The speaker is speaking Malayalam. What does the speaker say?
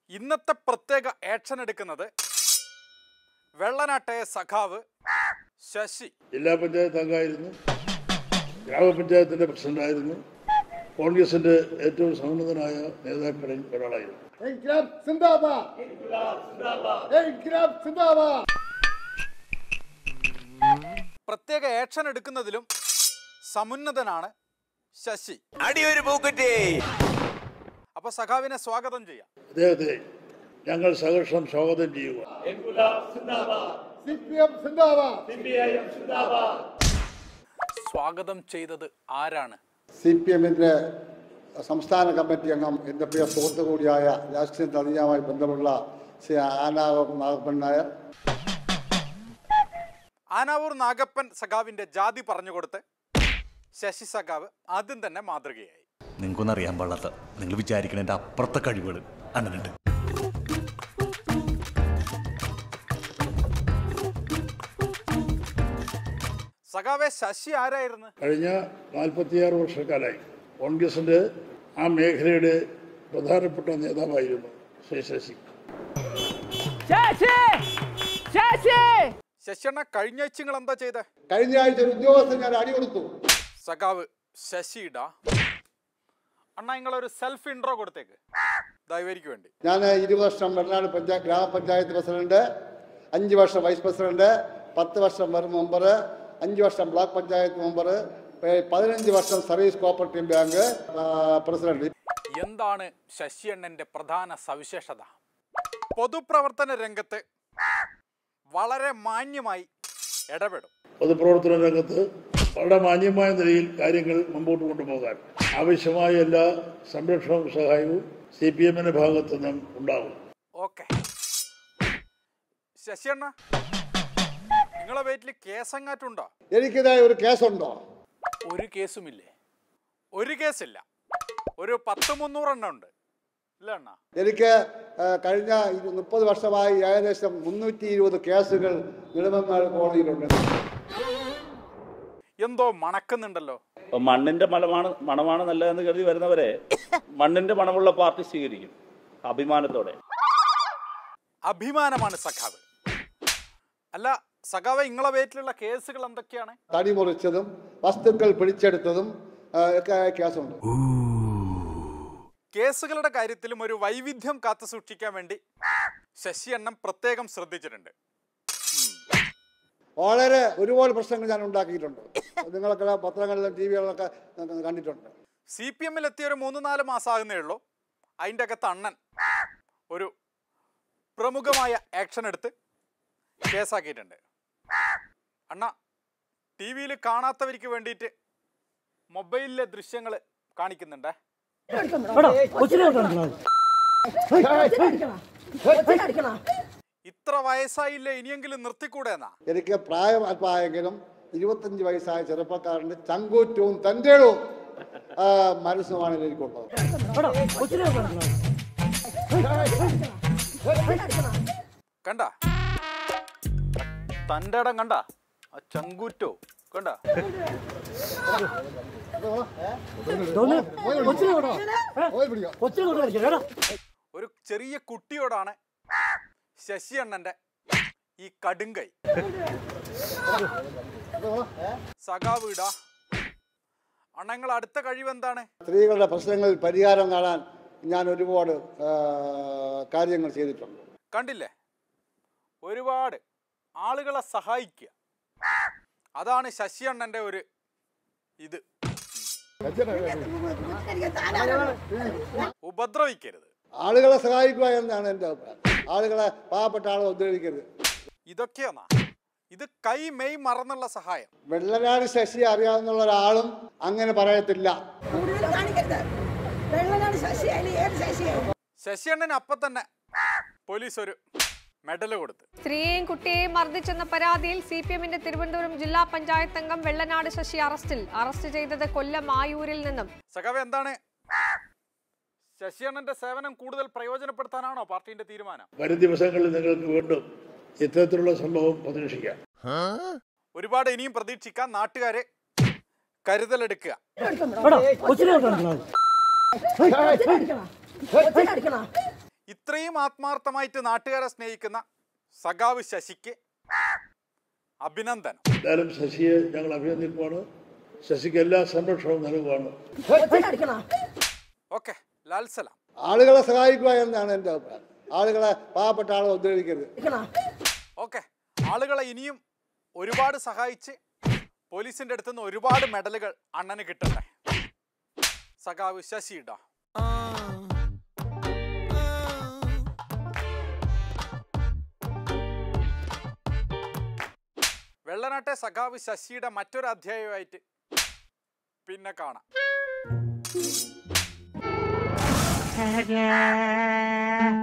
ഇന്നത്തെ പ്രത്യേക ആക്ഷൻ എടുക്കുന്നത് വെള്ളനാട്ടയ സഖാവ് ശശി ജില്ലാ പഞ്ചായത്ത് അംഗമായിരുന്നു ഗ്രാമപഞ്ചായത്തിന്റെ പ്രസിഡന്റായിരുന്നു കോൺഗ്രസിന്റെ ഏറ്റവും സമുന്നതനായ നേതാക്കളിൽ ഒരാളായിരുന്നു ഇൻക്ലാബ് സിന്ദാബാദ് ഇൻക്ലാബ് സിന്ദാബാദ് പ്രത്യേക ആക്ഷൻ എടുക്കുന്നതിലും സമുന്നതനാണ് ശശി അടിയൊരു പൂക്കുറ്റി അപ്പൊ സഖാവിനെ സ്വാഗതം ചെയ്യാം അദ്ദേഹത്തെ ഞങ്ങൾ സഹർഷം സ്വാഗതം ചെയ്യുക സി പി എം സിന്ദാബാദ് സ്വാഗതം ചെയ്തത് ആരാണ് സി പി എമ്മിന്റെ സംസ്ഥാന കമ്മിറ്റി അംഗം എൻ്റെ പ്രിയ സുഹൃത്തു കൂടിയായ രാഷ്ട്രീയ അതീതമായി ബന്ധമുള്ള ശ്രീ ആനാവം നാഗപ്പൻ നായർ ആനാവൂർ നാഗപ്പൻ സഖാവിന്റെ ജാതി പറഞ്ഞുകൊടുത്ത് ശശി സഖാവ് ആദ്യം തന്നെ മാതൃകയായി നിങ്ങൾക്കൊന്നും അറിയാൻ പാടില്ലാത്ത നിങ്ങൾ വിചാരിക്കണതിൻ്റെ അപ്പുറത്തെ കഴിവുകൾ അണ്ണനുണ്ട് സഖാവെ ശശി ആരായിരുന്നു കഴിഞ്ഞ നാൽപ്പത്തിയാറ് വർഷക്കാലായി കോൺഗ്രസിന്റെ ആ മേഖലയുടെ പ്രധാനപ്പെട്ട നേതാവായിരുന്നു ശ്രീ ശശി ശശിയണ്ണ കഴിഞ്ഞ ആഴ്ച നിങ്ങൾ എന്താ ചെയ്തേ കഴിഞ്ഞ ആഴ്ച ഒരു ഉദ്യോഗസ്ഥൻ ഞാൻ അടി കൊടുത്തു സഖാവ് ശശിയുടെ അണ്ണ നിങ്ങളൊരു സെൽഫ് ഇൻട്രോ കൊടുത്തേക്ക് ദൈവരിക്ക് വേണ്ടി ഞാൻ ഇരുപത് വർഷം വെള്ളനാട് പഞ്ചായത്ത് ഗ്രാമപഞ്ചായത്ത് പ്രസിഡന്റ് അഞ്ച് വർഷം വൈസ് പ്രസിഡന്റ് പത്ത് വർഷം വെറും മെമ്പർ അഞ്ച് വർഷം ബ്ലോക്ക് പഞ്ചായത്ത് മെമ്പർ പതിനഞ്ച് വർഷം സർവീസ് കോപ്പറേറ്റീവ് ബാങ്ക് ആ, പ്രസിഡന്റ് എന്താണ് ശശി അണ്ണന്റെ പ്രധാന സവിശേഷത പൊതുപ്രവർത്തന രംഗത്ത് വളരെ മാന്യമായി ഇടപെടും പൊതുപ്രവർത്തന രംഗത്ത് വളരെ മാന്യമായ നിലയിൽ കാര്യങ്ങൾ മുമ്പോട്ട് കൊണ്ടുപോകാൻ ആവശ്യമായ എല്ലാ സംരക്ഷണവും സഹായവും സി പി എമ്മിന്റെ ഭാഗത്തു നിന്നും ഉണ്ടാകും ഓക്കെ ശശിയണ്ണ നിങ്ങളെ വീട്ടിൽ കേസങ്ങാറ്റുണ്ടോ എനിക്കിതായി ഒരു കേസുണ്ടോ ഒരു കേസുമില്ലേ ഒരു കേസില്ല ഒരു പത്ത് മുന്നൂറെണ്ണം ഉണ്ട് ഇല്ല അണ്ണ എനിക്ക് ആ, കഴിഞ്ഞ ഇരു- മുപ്പത് വർഷമായി ഏകദേശം മുന്നൂറ്റി ഇരുപത് കേസുകൾ നെടുമങ്ങാട് കോടതിയിലുണ്ട് എന്തോ മണക്കുന്നുണ്ടല്ലോ അപ്പൊ മണ്ണിന്റെ മണമാണ് മണമാണ് നല്ലതെന്ന് കരുതി വരുന്നവരെ മണ്ണിന്റെ മണമുള്ള പാർട്ടി സ്വീകരിക്കും അഭിമാനത്തോടെ അഭിമാനമാണ് സഖാവ് അല്ല സഖാവ് നിങ്ങളെ വീട്ടിലുള്ള കേസുകൾ എന്തൊക്കെയാണ് തടി മുറിച്ചതും വസ്തുക്കൾ പിടിച്ചെടുത്തതും ആ, ഒക്കെ കേസുണ്ട് കേസുകളുടെ കാര്യത്തിലും ഒരു വൈവിധ്യം കാത്തു സൂക്ഷിക്കാൻ വേണ്ടി ശശി എണ്ണം പ്രത്യേകം ശ്രദ്ധിച്ചിട്ടുണ്ട് വളരെ ഒരുപാട് പ്രശ്നങ്ങൾ ഞാൻ ഉണ്ടാക്കിയിട്ടുണ്ട് നിങ്ങളൊക്കെ പത്രങ്ങളിലും ടി വികളിലൊക്കെ കണ്ടിട്ടുണ്ട് സി പി എമ്മിൽ എത്തിയ ഒരു മൂന്ന് നാല് മാസമാകുന്നേ ഉള്ളൂ അതിൻ്റെ അകത്ത് അണ്ണൻ ഒരു പ്രമുഖമായ ആക്ഷൻ എടുത്ത് കേസാക്കിയിട്ടുണ്ട് അണ്ണ ടി വിയിൽ കാണാത്തവർക്ക് വേണ്ടിയിട്ട് മൊബൈലിലെ ദൃശ്യങ്ങൾ കാണിക്കുന്നുണ്ടേ ഇത്ര വയസ്സായില്ലേ ഇനിയെങ്കിലും നിർത്തിക്കൂടെ എന്നാ എനിക്ക് പ്രായം അല്പമായെങ്കിലും ഇരുപത്തഞ്ച് വയസ്സായ ചെറുപ്പക്കാരൻ്റെ ചങ്കൂറ്റവും തൻ്റെയും മനസ്സുമാണ് എനിക്കുള്ളത് കണ്ട തൻ്റെ ഇടം കണ്ട ആ ചങ്കൂറ്റോ കണ്ട ഒരു ചെറിയ കുട്ടിയോടാണ് ശശി അണ്ണന്റെ ഈ കടുങ്കൈ സഖാവ് ഇടാ അണ്ണങ്ങൾ അടുത്ത കഴിവ് എന്താണ് സ്ത്രീകളുടെ പ്രശ്നങ്ങളിൽ പരിഹാരം കാണാൻ ഞാൻ ഒരുപാട് ആ, കാര്യങ്ങൾ ചെയ്തിട്ടുണ്ട് കണ്ടില്ലേ ഒരുപാട് ആളുകളെ സഹായിക്കുക അതാണ് ശശി അണ്ണന്റെ ഒരു ഇത് ഉപദ്രവിക്കരുത് ആളുകളെ സഹായിക്കുക എന്നാണ് എൻ്റെ അഭിപ്രായം ആളുകളെ പാവപ്പെട്ട ആളുകളെ ഉദ്രവിക്കരുത് ഇതൊക്കെയാന്നാ ഇത് കൈ മെയ് മറന്നുള്ള സഹായം വെള്ളനാട് ശശി അറിയാവുന്ന ഒരാളും അങ്ങനെ പറയത്തില്ല കൂടുതൽ കാണിക്കരുത് വെള്ളനാട് ശശിയായാലും ഏത് ശശിയായാലും ശശി അണ്ണന് അപ്പൊ തന്നെ പോലീസ് ഒരു മെഡൽ കൊടുത്ത് സ്ത്രീയെയും കുട്ടിയെയും മർദ്ദിച്ചെന്ന പരാതിയിൽ സി പി എമ്മിന്റെ തിരുവനന്തപുരം ജില്ലാ പഞ്ചായത്ത് അംഗം വെള്ളനാട് ശശി അറസ്റ്റിൽ അറസ്റ്റ് ചെയ്തത് കൊല്ലം ആയൂരിൽ നിന്നും സഖാവ് എന്താണ് ശശി അണ്ണന്റെ സേവനം കൂടുതൽ പ്രയോജനപ്പെടുത്താനാണോ പാർട്ടിന്റെ തീരുമാനം വരും ദിവസങ്ങളിൽ നിങ്ങൾക്ക് വീണ്ടും ഇത്തരത്തിലുള്ള സംഭവം പ്രതീക്ഷിക്കാം ഒരുപാട് ഇനിയും പ്രതീക്ഷിക്കാൻ നാട്ടുകാരെ കരുതലെടുക്കുക ഇത്രയും ആത്മാർത്ഥമായിട്ട് നാട്ടുകാരെ സ്നേഹിക്കുന്ന സഖാവ് ശശിക്ക് അഭിനന്ദനം എന്തായാലും ശശിയെ ഞങ്ങൾ അഭിനന്ദിക്കുവാണ് ശശിക്ക് എല്ലാ സംരക്ഷണവും നൽകുവാണ് അടിക്കണം ഓക്കെ ലാൽസലാം ആളുകളെ സഹായിക്കുക എന്നാണ് എൻ്റെ അഭിപ്രായം ആളുകളെ പാവപ്പെട്ട ആളെ ഉദ്രവിക്കരുത് അടിക്കണം ഓക്കെ ആളുകളെ ഇനിയും ഒരുപാട് സഹായിച്ച് പോലീസിന്റെ അടുത്ത് നിന്ന് ഒരുപാട് മെഡലുകൾ അണ്ണന് കിട്ടട്ടെ സഖാവ് ശശിയുടെ വെള്ളനാട്ടെ സഖാവ് ശശിയുടെ മറ്റൊരു അധ്യായമായിട്ട് പിന്നെ കാണാം